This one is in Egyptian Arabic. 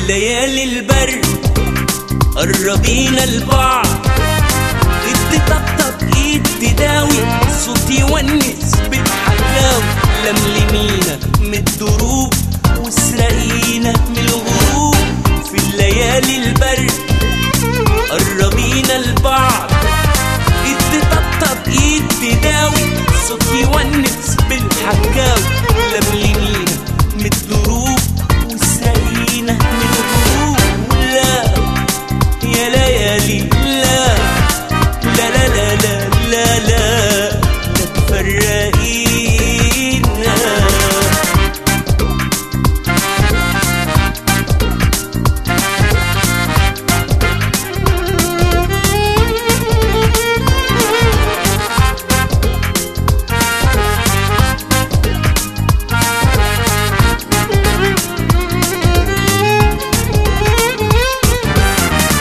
ليالي البرد قربينا لبعض ايد تطبطب ايد تداوي صوت يونس بالحكاوي لملمينا من الدروب واسرقينا من الغروب في الليالي البرد